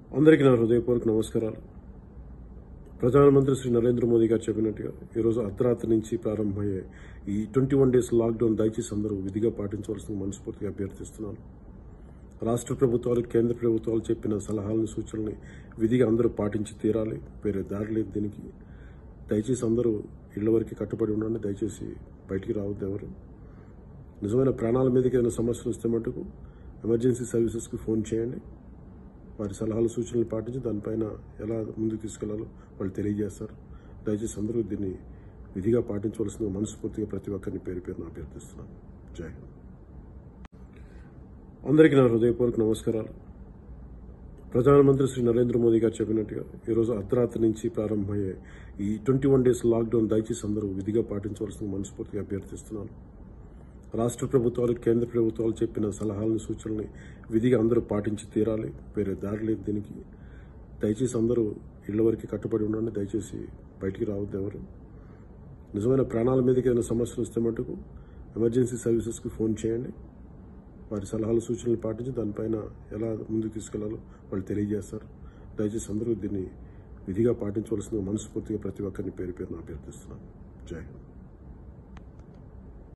అందరికీ నా హృదయపూర్వక నమస్కారాలు ప్రధానమంత్రి శ్రీ నరేంద్ర మోదీ గారు చెప్పినట్టుగా ఈరోజు అర్ధరాత్రి నుంచి ప్రారంభమయ్యే ఈ ట్వంటీ వన్ డేస్ లాక్డౌన్ దయచేసి అందరూ విధిగా పాటించవలసిన మనస్ఫూర్తిగా అభ్యర్థిస్తున్నాను రాష్ట్ర ప్రభుత్వాలు కేంద్ర ప్రభుత్వాలు చెప్పిన సలహాలను సూచనల్ని విధిగా అందరూ పాటించి తీరాలి వేరే దారి లేదు దీనికి దయచేసి అందరూ ఇళ్ల వరకు కట్టుబడి ఉండండి దయచేసి బయటికి రావద్దు ఎవరు నిజమైన ప్రాణాల మీదకి ఏదైనా సమస్యలు వస్తే మటుకు ఎమర్జెన్సీ సర్వీసెస్కి ఫోన్ చేయండి వారి సలహాలు సూచనలు పాటించి దానిపైన ఎలా ముందుకు తీసుకెళ్లాలో వాళ్ళు తెలియజేస్తారు దయచేసి అందరూ దీన్ని విధిగా పాటించవలసిన మనస్ఫూర్తిగా ప్రతి ఒక్కరిని పేరు పేరున అభ్యర్థిస్తున్నాను జై హింద్ అందరికీ నా హృదయపూర్వక నమస్కారాలు ప్రధానమంత్రి శ్రీ నరేంద్ర మోదీ గారు చెప్పినట్టుగా ఈరోజు అర్ధరాత్రి నుంచి ప్రారంభమయ్యే ఈ ట్వంటీ వన్ డేస్ లాక్డౌన్ దయచేసి అందరూ విధిగా పాటించవలసిన మనస్ఫూర్తిగా అభ్యర్థిస్తున్నాను రాష్ట్ర ప్రభుత్వాలు కేంద్ర ప్రభుత్వాలు చెప్పిన సలహాలను సూచనల్ని విధిగా అందరూ పాటించి తీరాలి వేరే దారి లేదు దీనికి దయచేసి అందరూ ఇళ్ల వరకు కట్టుబడి ఉండండి దయచేసి బయటికి రావద్దు ఎవరు నిజమైన ప్రాణాల మీదకి ఏదైనా సమస్యలు వస్తే మటుకు ఎమర్జెన్సీ సర్వీసెస్కి ఫోన్ చేయండి వారి సలహాలు సూచనలు పాటించి దానిపైన ఎలా ముందుకు తీసుకెళ్లాలో వాళ్ళు తెలియజేస్తారు దయచేసి అందరూ దీన్ని విధిగా పాటించవలసిన మనస్ఫూర్తిగా ప్రతి ఒక్కరిని పేరు పేరున అభ్యర్థిస్తున్నాను జై హింద్